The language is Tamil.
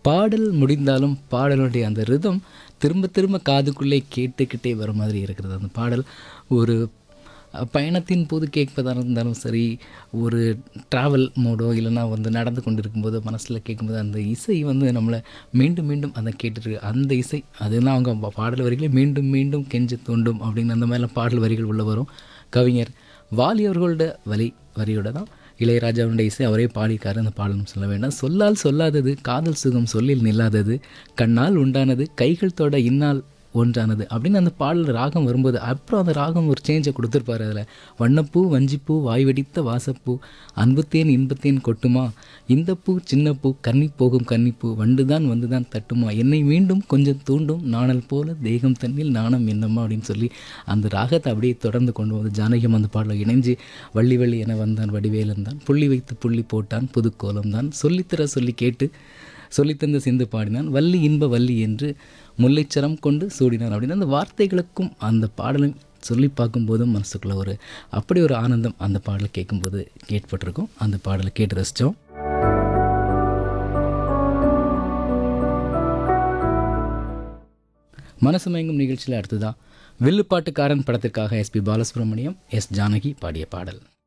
பாடல் முடிந்தாலும் பாடலுடைய அந்த ரிதம் திரும்ப திரும்ப காதுக்குள்ளே கேட்டுக்கிட்டே வர மாதிரி இருக்கிறது அந்த பாடல் ஒரு அஹ், பயணத்தின் போது கேட்பதாக இருந்தாலும் சரி ஒரு ட்ராவல் மோடோ இல்லைன்னா வந்து நடந்து கொண்டு இருக்கும்போது மனசில் கேட்கும்போது அந்த இசை வந்து நம்மளை மீண்டும் மீண்டும் அதை கேட்டுட்டு அந்த இசை அதுதான் அவங்க பா- பாடல் வரிகளே மீண்டும் மீண்டும் கெஞ்ச தூண்டும் அப்படின்னு அந்த மாதிரிலாம் பாடல் வரிகள் உள்ள வரும் கவிஞர் வாலி அவர்களோட வரி வரியோட தான் இளையராஜாவுடைய இசை அவரே பாடியிருக்காரு அந்த பாடலும் சொல்ல வேண்டாம் சொல்லால் சொல்லாதது காதல் சுகம் சொல்லில் நில்லாதது கண்ணால் உண்டானது கைகள் தொட இன்னால் ஒன்றானது அப்படின்னு அந்த பாடல் ராகம் வரும்போது அப்புறம் அந்த ராகம் ஒரு சேஞ்சை கொடுத்துருப்பாரு அதில் வண்ணப்பூ வஞ்சிப்பூ வாய் வெடித்த வாசப்பூ அன்புத்தேன் இன்பத்தேன் கொட்டுமா இந்த பூ சின்ன பூ கன்னி போகும் கன்னிப்பூ வண்டுதான் வந்துதான் தட்டுமா என்னை மீண்டும் கொஞ்சம் தூண்டும் நாணல் போல தேகம் தன்னில் நாணம் என்னம்மா அப்படின்னு சொல்லி அந்த ராகத்தை அப்படியே தொடர்ந்து கொண்டு வந்து ஜானகியம் அந்த பாடலில் இணைஞ்சு வள்ளி வள்ளி என வந்தான் வடிவேலன் தான் புள்ளி வைத்து புள்ளி போட்டான் புதுக்கோலம் தான் சொல்லித்தர சொல்லி கேட்டு சொல்லித்தந்த சிந்து பாடினான் வள்ளி இன்ப வள்ளி என்று முல்லைச்சரம் கொண்டு சூடினான் அப்படின்னு அந்த வார்த்தைகளுக்கும் அந்த பாடலும் சொல்லி பார்க்கும்போதும் மனசுக்குள்ள ஒரு அப்படி ஒரு ஆனந்தம் அந்த பாடல் கேட்கும்போது ஏற்பட்டிருக்கும் அந்த பாடலை கேட்டு ரசித்தோம் மனசு மயங்கும் நிகழ்ச்சியில் அடுத்ததான் வில்லுப்பாட்டுக்காரன் படத்திற்காக எஸ்பி பாலசுப்ரமணியம் எஸ் ஜானகி பாடிய பாடல்